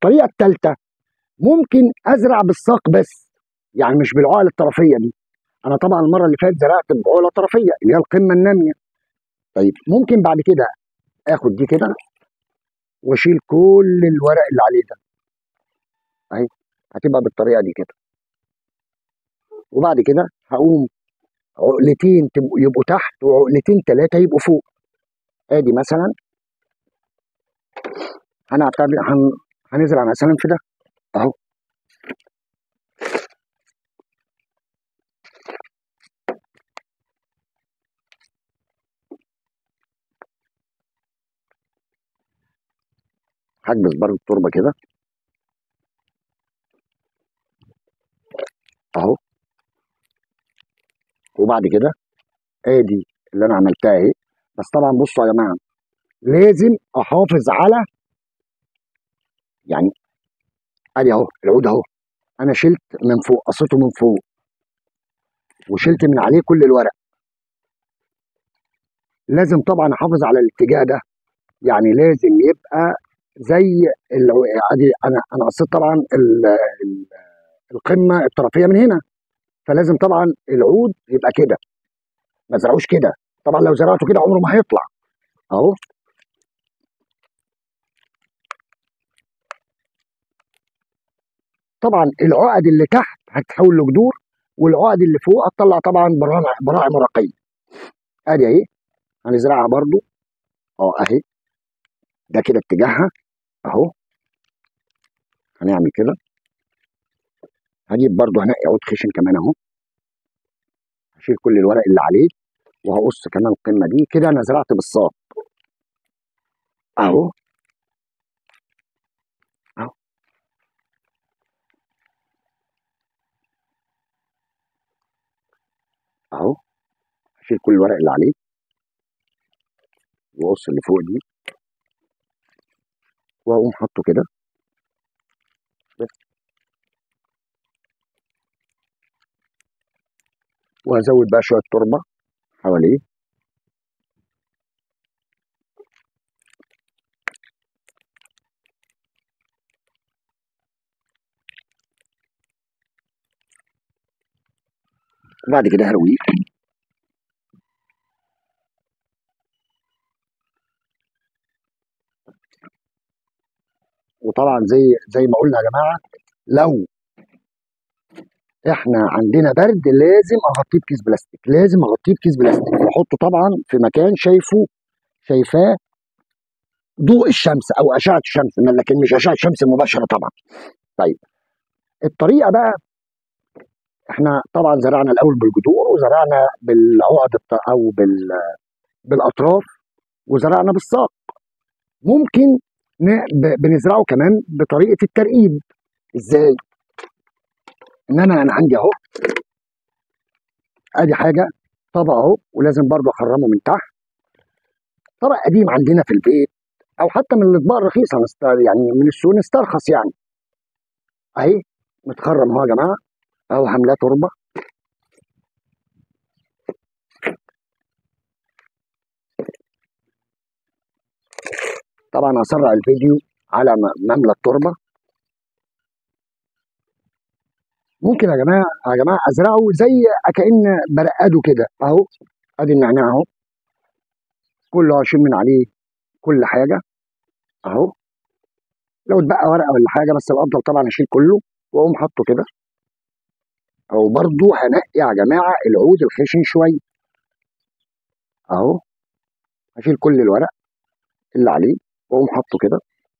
الطريقه الثالثه ممكن ازرع بالساق بس يعني مش بالعقل الطرفيه دي انا طبعا المره اللي فاتت زرعت بعقله طرفيه اللي هي القمه الناميه طيب ممكن بعد كده اخد دي كده واشيل كل الورق اللي عليه ده اهي هتبقى بالطريقه دي كده وبعد كده هقوم عقلتين تبقوا يبقوا تحت وعقلتين ثلاثه يبقوا فوق ادي مثلا هنعتبر هن... هنزرع مثلا في ده اهو هكبس برضه التربه كده اهو وبعد كده ادي اللي انا عملتها اهي بس طبعا بصوا يا جماعه لازم احافظ على يعني ادي اهو العود اهو انا شلت من فوق قصيته من فوق وشلت من عليه كل الورق لازم طبعا احافظ على الاتجاه ده يعني لازم يبقى زي الع- ادي انا انا قصيت طبعا ال- ال- القمه الطرفيه من هنا فلازم طبعا العود يبقى كده ما زرعوش كده طبعا لو زرعته كده عمره ما هيطلع اهو طبعا العقد اللي تحت هتتحول لجذور والعقد اللي فوق هتطلع طبعا براعم براعم ورقيه ادي اهي هنزرعها برضو اه اهي ده كده اتجاهها اهو هنعمل كده هجيب برضو هنقي عود خشن كمان اهو هشيل كل الورق اللي عليه وهقص كمان القمه دي كده انا زرعت بالساق اهو اهو اهو هشيل كل الورق اللي عليه واقص اللي فوق دي واقوم حاطه كده بس وهزود بقى شويه تربه حواليه وبعد كده هرويه وطبعا زي زي ما قلنا يا جماعه لو احنا عندنا برد لازم اغطيه بكيس بلاستيك لازم اغطيه بكيس بلاستيك واحطه طبعا في مكان شايفه شايفاه ضوء الشمس او اشعه الشمس لكن مش اشعه شمس مباشره طبعا طيب الطريقه بقى احنا طبعا زرعنا الاول بالجذور وزرعنا بالعقد الط- او بال بالاطراف وزرعنا بالساق ممكن ن- ب- بنزرعه كمان بطريقه الترقيب ازاي ان انا انا عندي اهو ادي حاجه طبق اهو ولازم برضو اخرمه من تحت طبق قديم عندنا في البيت او حتى من الاطباق الرخيصه نست- يعني من السوق نسترخص يعني اهي متخرم اهو يا جماعه اهو حملاه تربه طبعا اسرع الفيديو على م- مملى التربه ممكن يا جماعه يا جماعه ازرعه زي كأن برقده كده اهو ادي النعناع اهو كله هشيل من عليه كل حاجه اهو لو اتبقى ورقه ولا حاجه بس الافضل طبعا اشيل كله واقوم حاطه كده او برضو هنقي يا جماعه العود الخشن شويه اهو هشيل كل الورق اللي عليه واقوم حاطه كده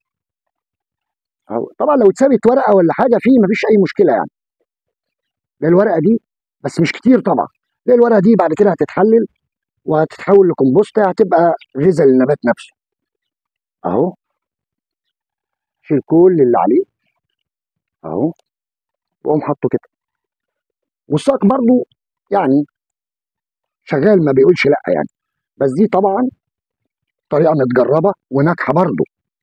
اهو طبعا لو اتثبت ورقه ولا حاجه فيه مفيش اي مشكله يعني ده الورقه دي بس مش كتير طبعا ده الورقه دي بعد كده هتتحلل وهتتحول لكمبوست هتبقى غذاء للنبات نفسه اهو شيل كل اللي عليه اهو واقوم حاطه كده والساق برضو يعني شغال ما بيقولش لا يعني بس دي طبعا طريقه متجربه وناجحه برضو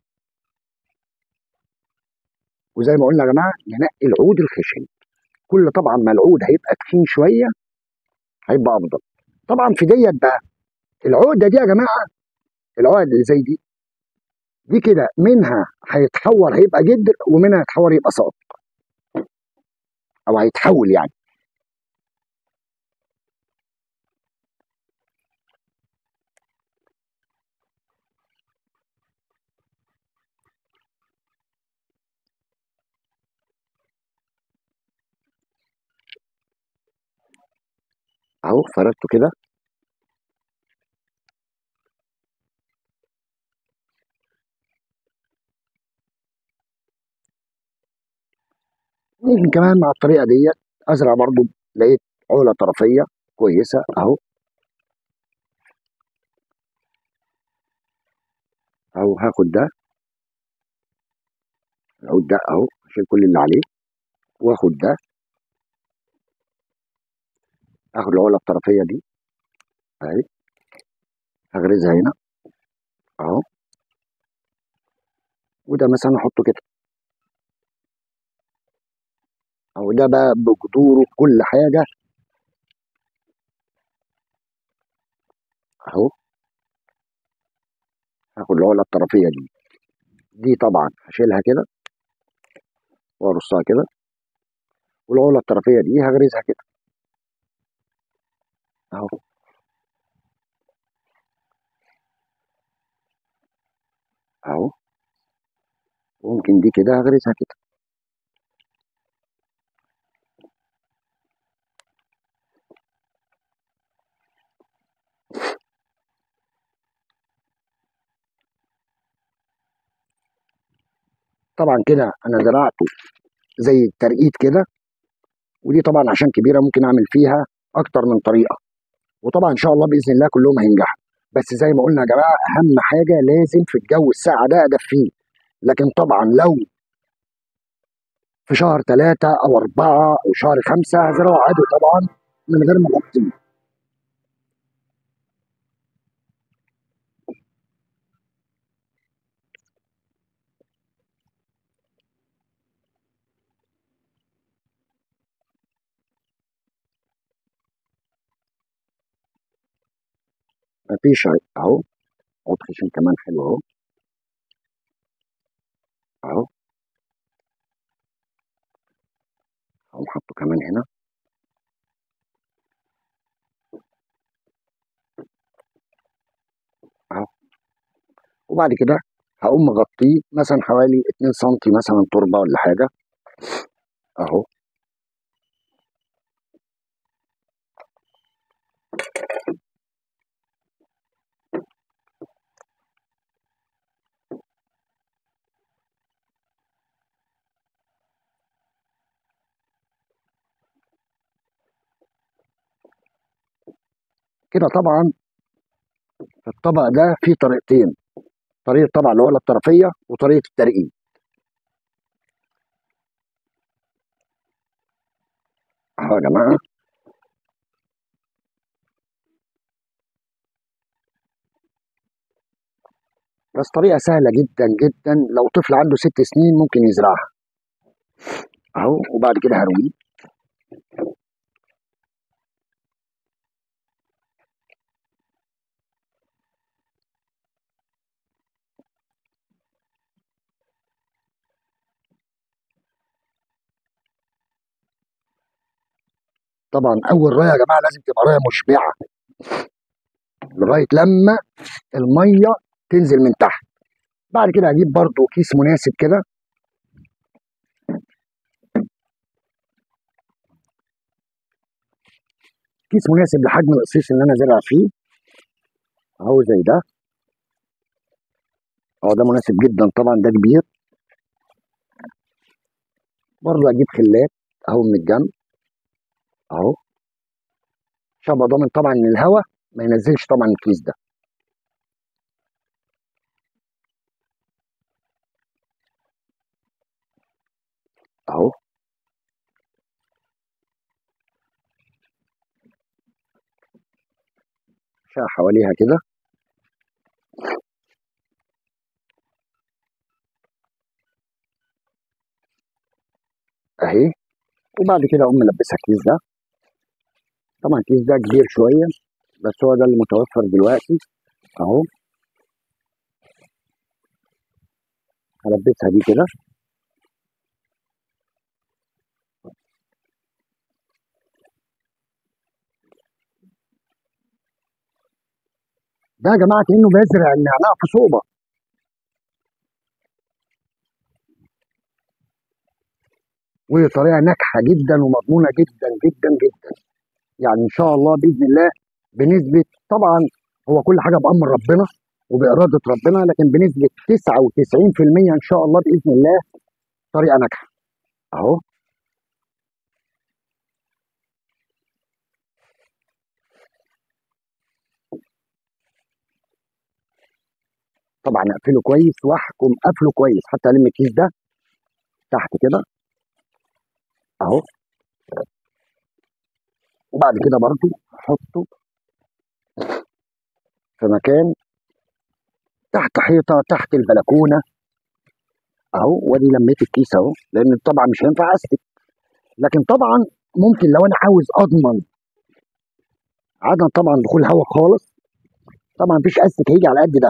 وزي ما قلنا يا جماعه ننقي العود الخشن كل طبعا ما العود هيبقى تخين شويه هيبقى افضل طبعا في ديت بقى العقده دي يا جماعه العقد اللي زي دي دي كده منها هيتحول هيبقى جدر ومنها هيتحول يبقى ساق او هيتحول يعني اهو فردته كده ممكن كمان مع الطريقه ديت ازرع برضو لقيت عقله طرفيه كويسه اهو اهو هاخد ده العود ده اهو اشيل كل اللي عليه واخد ده اخد العقله الطرفيه دي اهي هغرزها هنا اهو وده مثلا احطه كده اهو ده بقى بجذوره بكل حاجه اهو هاخد العقله الطرفيه دي دي طبعا هشيلها كده وارصها كده والعقله الطرفيه دي هغرزها كده اهو اهو وممكن دي كده هغرزها كده طبعا كده انا زرعته زي الترقيد كده ودي طبعا عشان كبيره ممكن اعمل فيها اكتر من طريقه وطبعا ان شاء الله باذن الله كلهم هينجحوا بس زي ما قلنا يا جماعه اهم حاجه لازم في الجو الساقع ده ادفيه لكن طبعا لو في شهر ثلاثة أو أربعة أو شهر خمسة هزرعه عادي طبعا من غير ما أغطيه مفيش عيب. أهو عود خشن كمان حلو أهو أهو أقوم حاطه كمان هنا أهو وبعد كده هقوم مغطيه مثلا حوالي 2 سم مثلا تربه ولا حاجه اهو كده طبعا الطبق ده فيه طريقتين طريقه طبعا العقله الطرفيه وطريقه الترقيم اهو يا جماعه بس طريقه سهله جدا جدا لو طفل عنده ست سنين ممكن يزرعها اهو وبعد كده هرويه طبعا اول رايه يا جماعه لازم تبقى رايه مشبعه لغايه لما الميه تنزل من تحت بعد كده هجيب برضو كيس مناسب كده كيس مناسب لحجم القصيص اللي انا زارع فيه اهو زي ده اه ده مناسب جدا طبعا ده كبير برضه اجيب خلات اهو من الجنب اهو عشان ابقى ضامن طبعا ان الهواء ما ينزلش طبعا الكيس ده اهو شا حواليها كده اهي وبعد كده اقوم ملبسها الكيس ده طبعا الكيس ده كبير شويه بس هو ده اللي متوفر دلوقتي اهو هلبسها دي كده ده يا جماعه كانه بيزرع النعناع في صوبه ودي طريقه ناجحه جدا ومضمونه جدا جدا جدا يعني ان شاء الله باذن الله بنسبه طبعا هو كل حاجه بامر ربنا وباراده ربنا لكن بنسبه 99% ان شاء الله باذن الله طريقه ناجحه اهو طبعا اقفله كويس واحكم قفله كويس حتى الم الكيس ده تحت كده اهو وبعد كده برضو احطه في مكان تحت حيطه تحت البلكونه اهو وادي لميت الكيس اهو لان طبعا مش هينفع استك لكن طبعا ممكن لو انا عاوز اضمن عدم طبعا دخول هواء خالص طبعا مفيش استك هيجي على قد ده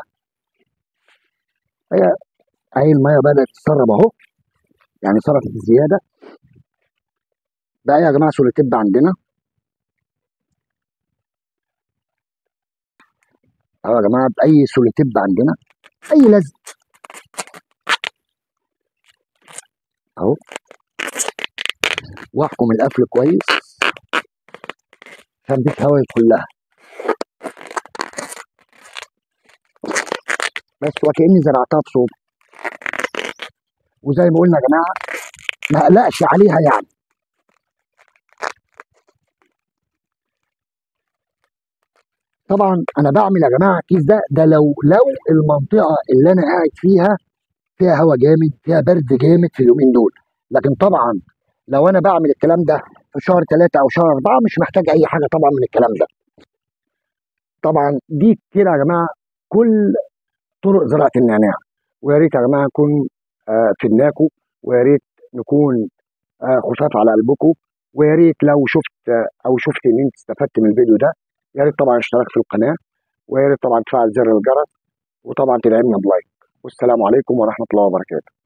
هي اهي الميه بدات تسرب اهو يعني صرفت زياده بقى يا جماعه سوليتيب عندنا اهو يا جماعه باي سوليتيب عندنا اي لزق اهو واحكم القفل كويس عشان مفيش هوا يدخل لها بس وكاني زرعتها بصوب وزي ما قلنا يا جماعه ما اقلقش عليها يعني طبعا انا بعمل يا جماعه الكيس ده ده لو لو المنطقه اللي انا قاعد فيها فيها هواء جامد فيها برد جامد في اليومين دول لكن طبعا لو انا بعمل الكلام ده في شهر ثلاثة او شهر أربعة مش محتاج اي حاجه طبعا من الكلام ده طبعا دي كتير يا جماعه كل طرق زراعه النعناع ويا ريت يا جماعه نكون آه فدناكم ويا ريت نكون آه خفاف على قلبكم ويا ريت لو شفت آه او شفت ان انت استفدت من الفيديو ده يا ريت طبعا اشتراك في القناه ويا ريت طبعا تفعل زر الجرس وطبعا تدعمنا بلايك والسلام عليكم ورحمه الله وبركاته